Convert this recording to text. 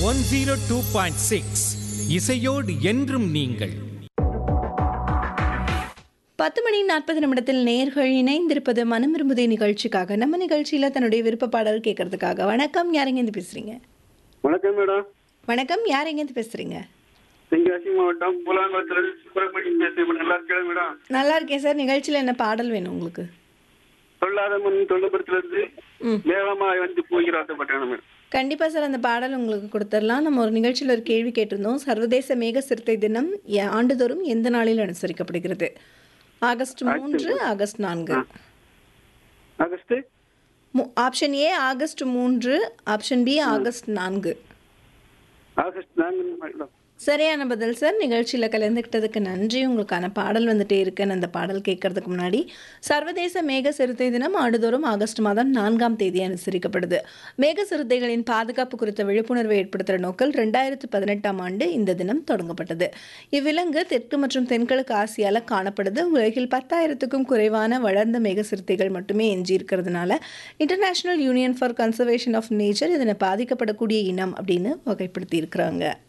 One zero two point six இசையோடு என்றும் நீங்கள் பத்து மணி நாற்பது நிமிடத்தில் நேர்கள் இணைந்திருப்பது மனம் விரும்புதே நிகழ்ச்சிக்காக நம்ம நிகழ்ச்சியில தன்னுடைய விருப்ப பாடல் கேட்கறதுக்காக வணக்கம் யாரெங்கேருந்து பேசுறீங்க வணக்கம் மேடம் வணக்கம் யாரெங்கேருந்து பேசுறீங்க தென்காசி மாவட்டம் புலாங்குளத்துல சுப்பிரமணியம் பேசுறேன் நல்லா இருக்கேன் மேடம் நல்லா இருக்கேன் சார் நிகழ்ச்சியில் என்ன பாடல் வேணும் உங்களுக்கு சொல்லாத மண் தொல்லபுரத்துல இருந்து ம். வேகமா வந்து போகிற ஆசைப்பட்டேன் மேடம் கண்டிப்பாக சார் அந்த பாடல் உங்களுக்கு கொடுத்துடலாம் நம்ம ஒரு நிகழ்ச்சியில் ஒரு கேள்வி கேட்டிருந்தோம் சர்வதேச மேக சிறுத்தை தினம் எ- ஆண்டுதோறும் எந்த நாளில் அனுசரிக்கப்படுகிறது ஆகஸ்ட் மூன்று ஆகஸ்ட் நான்கு ஆகஸ்ட் மு- ஆப்ஷன் ஏ ஆகஸ்ட் மூன்று ஆப்ஷன் பி ஆகஸ்ட் நான்கு ஆகஸ்ட் நான்கு மேடம் சரியான பதில் சார் நிகழ்ச்சியில் கலந்துக்கிட்டதுக்கு நன்றி உங்களுக்கான பாடல் வந்துட்டே இருக்குன்னு அந்த பாடல் கேட்கறதுக்கு முன்னாடி சர்வதேச மேக சிறுத்தை தினம் ஆண்டுதோறும் ஆகஸ்ட் மாதம் நான்காம் தேதி அனுசரிக்கப்படுது மேக சிறுத்தைகளின் பாதுகாப்பு குறித்த விழிப்புணர்வை ஏற்படுத்துகிற நோக்கில் ரெண்டாயிரத்து பதினெட்டாம் ஆண்டு இந்த தினம் தொடங்கப்பட்டது இவ்விலங்கு தெற்கு மற்றும் தென்கிழக்கு ஆசியால காணப்படுது உலகில் பத்தாயிரத்துக்கும் குறைவான வளர்ந்த மேக சிறுத்தைகள் மட்டுமே எஞ்சி இருக்கிறதுனால International Union for Conservation of Nature இதனை பாதிக்கப்படக்கூடிய இனம் அப்படின்னு வகைப்படுத்தி இருக்கிறாங்க